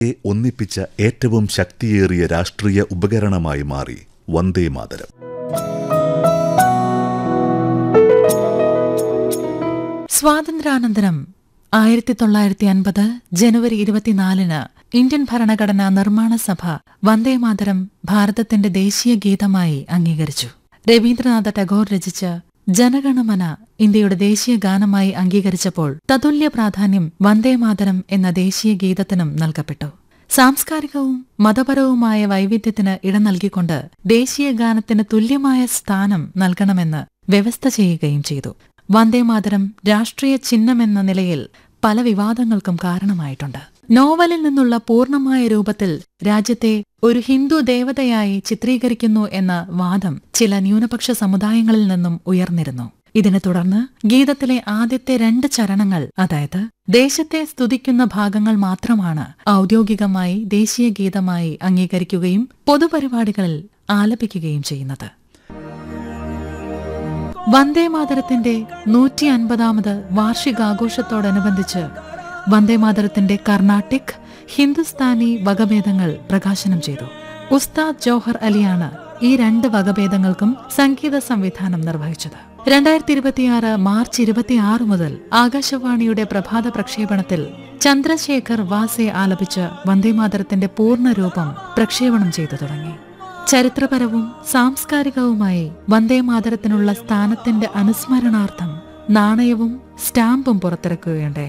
ഒന്നിപ്പിച്ച ഏറ്റവും ശക്തിയേറിയ രാഷ്ട്രീയ ഉപകരണമായി മാറി വന്ദേ മാതരം സ്വാതന്ത്ര്യാനന്തരം ആയിരത്തി തൊള്ളായിരത്തി അൻപത് ജനുവരി ഇരുപത്തിനാലിന് ഇന്ത്യൻ ഭരണഘടനാ നിർമ്മാണ സഭ വന്ദേമാതരം ഭാരതത്തിന്റെ ദേശീയ ഗീതമായി അംഗീകരിച്ചു രവീന്ദ്രനാഥ ടാഗോർ രചിച്ച ജനഗണമന ഇന്ത്യയുടെ ദേശീയ ഗാനമായി അംഗീകരിച്ചപ്പോൾ തതുല്യ പ്രാധാന്യം വന്ദേമാതരം എന്ന ദേശീയ ഗീതത്തിനും നൽകപ്പെട്ടു സാംസ്കാരികവും മതപരവുമായ വൈവിധ്യത്തിന് ഇടം നൽകിക്കൊണ്ട് ദേശീയ ഗാനത്തിന് തുല്യമായ സ്ഥാനം നൽകണമെന്ന് വ്യവസ്ഥ ചെയ്യുകയും ചെയ്തു വന്ദേമാതരം രാഷ്ട്രീയ ചിഹ്നമെന്ന നിലയിൽ പല വിവാദങ്ങൾക്കും കാരണമായിട്ടുണ്ട് നോവലിൽ നിന്നുള്ള പൂർണ്ണമായ രൂപത്തിൽ രാജ്യത്തെ ഒരു ഹിന്ദു ദേവതയായി ചിത്രീകരിക്കുന്നു എന്ന വാദം ചില ന്യൂനപക്ഷ സമുദായങ്ങളിൽ നിന്നും ഉയർന്നിരുന്നു ഇതിനെ തുടർന്ന് ഗീതത്തിലെ ആദ്യത്തെ രണ്ട് ചരണങ്ങൾ അതായത് ദേശത്തെ സ്തുതിക്കുന്ന ഭാഗങ്ങൾ മാത്രമാണ് ഔദ്യോഗികമായി ദേശീയ ഗീതമായി അംഗീകരിക്കുകയും പൊതുപരിപാടികളിൽ ആലപിക്കുകയും ചെയ്യുന്നത് വന്ദേമാതരത്തിന്റെ നൂറ്റി അൻപതാമത് വാർഷികാഘോഷത്തോടനുബന്ധിച്ച് വന്ദേമാതരത്തിന്റെ കർണാട്ടിക് ഹിന്ദുസ്ഥാനി വകഭേദങ്ങൾ പ്രകാശനം ചെയ്തു ഉസ്താദ് ജോഹർ അലിയാണ് ഈ രണ്ട് വകഭേദങ്ങൾക്കും സംഗീത സംവിധാനം നിർവഹിച്ചത് രണ്ടായിരത്തി ഇരുപത്തിയാറ് മാർച്ച് ഇരുപത്തിയാറ് മുതൽ ആകാശവാണിയുടെ പ്രഭാത പ്രക്ഷേപണത്തിൽ ചന്ദ്രശേഖർ വാസെ ആലപിച്ച വന്ദേമാതരത്തിന്റെ പൂർണ്ണരൂപം പ്രക്ഷേപണം ചെയ്തു തുടങ്ങി ചരിത്രപരവും സാംസ്കാരികവുമായി വന്ദേമാതരത്തിനുള്ള സ്ഥാനത്തിന്റെ അനുസ്മരണാർത്ഥം നാണയവും സ്റ്റാമ്പും പുറത്തിറക്കുകയുണ്ടായി